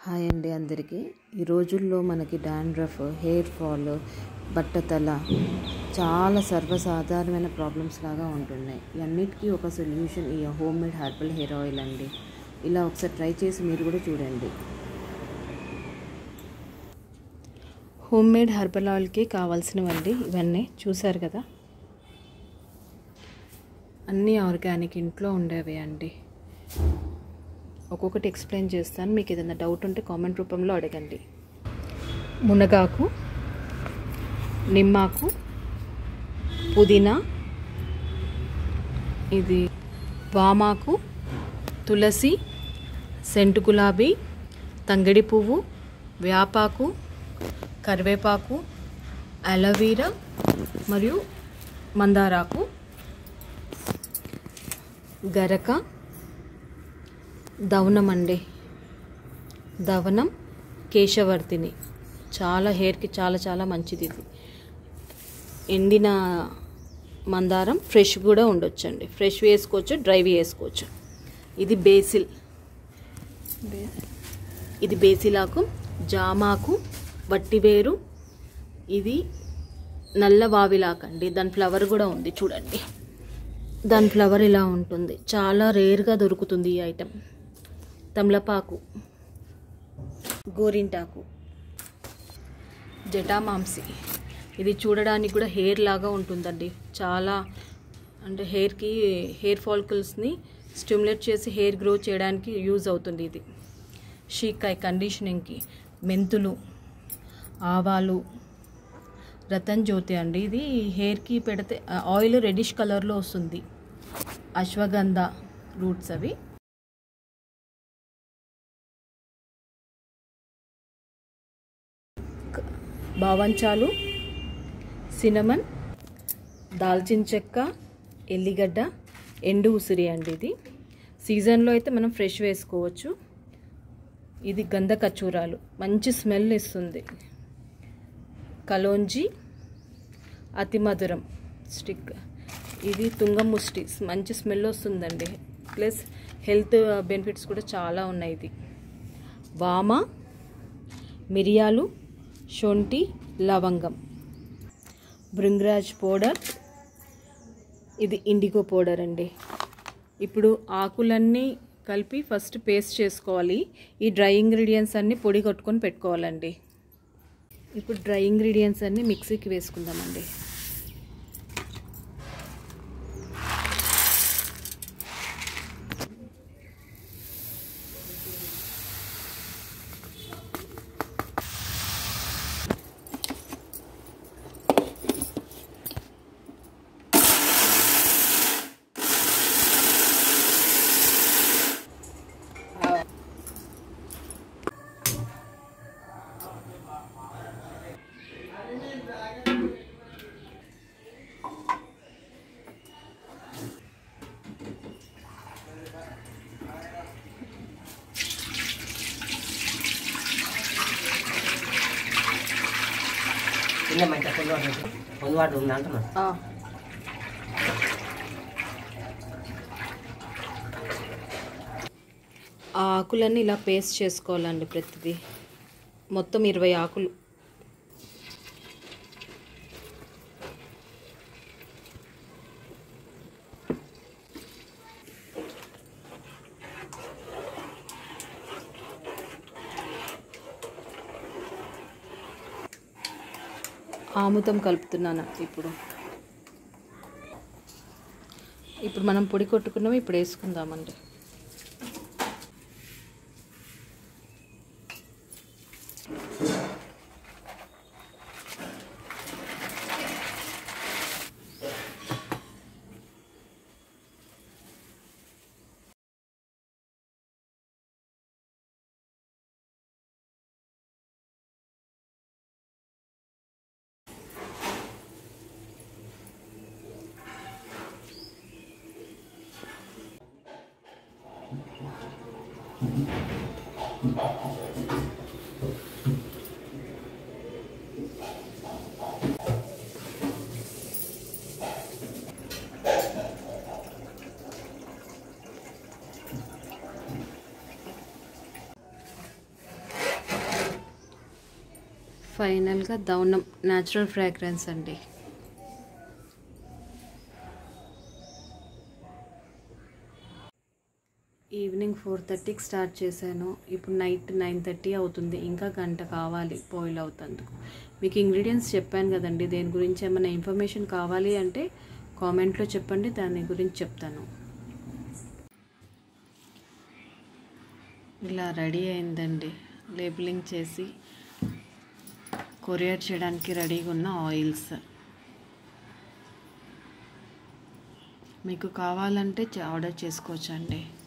hi అండి అందరికీ ఈ రోజుల్లో మనకి డాండ్రఫ్ హెయిర్ ఫాల్ బట్టతల చాలా సర్వసాధారణమైన ప్రాబ్లమ్స్ లాగా ఉంటున్నాయి ఇవన్నిటికీ ఒక సొల్యూషన్ ఈ home made herbal hair oil అండి ఇలా ఒకసారి ట్రై చేసి మీరు కూడా చూడండి హోమ్ మేడ్ హెర్బల్ ఆయిల్కి కావాల్సినవండి ఇవన్నీ చూసారు కదా అన్నీ ఆర్గానిక్ ఇంట్లో ఉండేవి అండి ఒక్కొక్కటి ఎక్స్ప్లెయిన్ చేస్తాను మీకు ఏదైనా డౌట్ ఉంటే కామెంట్ రూపంలో అడగండి మునగాకు నిమ్మాకు పుదీనా ఇది వామాకు తులసి సెంటు గులాబీ తంగడి పువ్వు వేపాకు కరివేపాకు అలోవీరా మరియు మందారాకు గరక దవనం అండి దవనం కేశవర్తిని చాలా హెయిర్కి చాలా చాలా మంచిది ఇది ఎండిన మందారం ఫ్రెష్ కూడా ఉండొచ్చండి ఫ్రెష్ వేసుకోవచ్చు డ్రై వేసుకోవచ్చు ఇది బేసిల్ ఇది బేసిలాకు జామాకు వట్టివేరు ఇది నల్ల వావిలాకండి దాని ఫ్లవర్ కూడా ఉంది చూడండి దాని ఫ్లవర్ ఇలా ఉంటుంది చాలా రేర్గా దొరుకుతుంది ఈ ఐటెం తమలపాకు గోరింటాకు జటామాంసి ఇది చూడడానికి కూడా హెయిర్ లాగా ఉంటుందండి చాలా అంటే హెయిర్కి హెయిర్ ఫాలికల్స్ని స్టిమ్యులేట్ చేసి హెయిర్ గ్రో చేయడానికి యూజ్ అవుతుంది ఇది షీకాయ్ కండిషనింగ్కి మెంతులు ఆవాలు రతన్ జ్యోతి అండి ఇది హెయిర్కి పెడితే ఆయిల్ రెడిష్ కలర్లో వస్తుంది అశ్వగంధ రూట్స్ అవి బావంచాలు సినమన్ దాల్చిన చెక్క ఎల్లిగడ్డ ఎండు ఉసిరి అండి ఇది సీజన్లో అయితే మనం ఫ్రెష్ వేసుకోవచ్చు ఇది గంధ కచూరాలు మంచి స్మెల్ ఇస్తుంది కలోంజి అతి మధురం స్టిక్ ఇది తుంగముష్టి మంచి స్మెల్ వస్తుందండి ప్లస్ హెల్త్ బెనిఫిట్స్ కూడా చాలా ఉన్నాయి ఇది వామ మిరియాలు శొంఠి లవంగం భృంగరాజ్ పౌడర్ ఇది ఇండిగో పౌడర్ అండి ఇప్పుడు ఆకులన్నీ కలిపి ఫస్ట్ పేస్ట్ చేసుకోవాలి ఈ డ్రై ఇంగ్రీడియంట్స్ అన్నీ పొడి కొట్టుకొని పెట్టుకోవాలండి ఇప్పుడు డ్రై ఇంగ్రీడియంట్స్ అన్నీ మిక్సీకి వేసుకుందామండి కింద మంచి పొందువాడు పొందువాడు ఉంది అంటున్నా ఆ ఆకులన్నీ ఇలా పేస్ట్ చేసుకోవాలండి ప్రతిదీ మొత్తం ఇరవై ఆకులు ఆముదం కలుపుతున్నాను ఇప్పుడు ఇప్పుడు మనం పొడి కొట్టుకున్నాము ఇప్పుడు వేసుకుందామండి ఫైనల్గా దౌనం న్యాచురల్ ఫ్రాగ్రెన్స్ అండి ఈవినింగ్ ఫోర్ థర్టీకి స్టార్ట్ చేశాను ఇప్పుడు నైట్ నైన్ థర్టీ అవుతుంది ఇంకా గంట కావాలి బాయిల్ అవుతందుకు మీకు ఇంగ్రీడియంట్స్ చెప్పాను కదండి దేని గురించి ఏమైనా ఇన్ఫర్మేషన్ కావాలి అంటే కామెంట్లో చెప్పండి దాని గురించి చెప్తాను ఇలా రెడీ అయిందండి లేబులింగ్ చేసి కొరియర్ చేయడానికి రెడీగా ఉన్న ఆయిల్స్ మీకు కావాలంటే చ- ఆర్డర్ చేసుకోవచ్చండి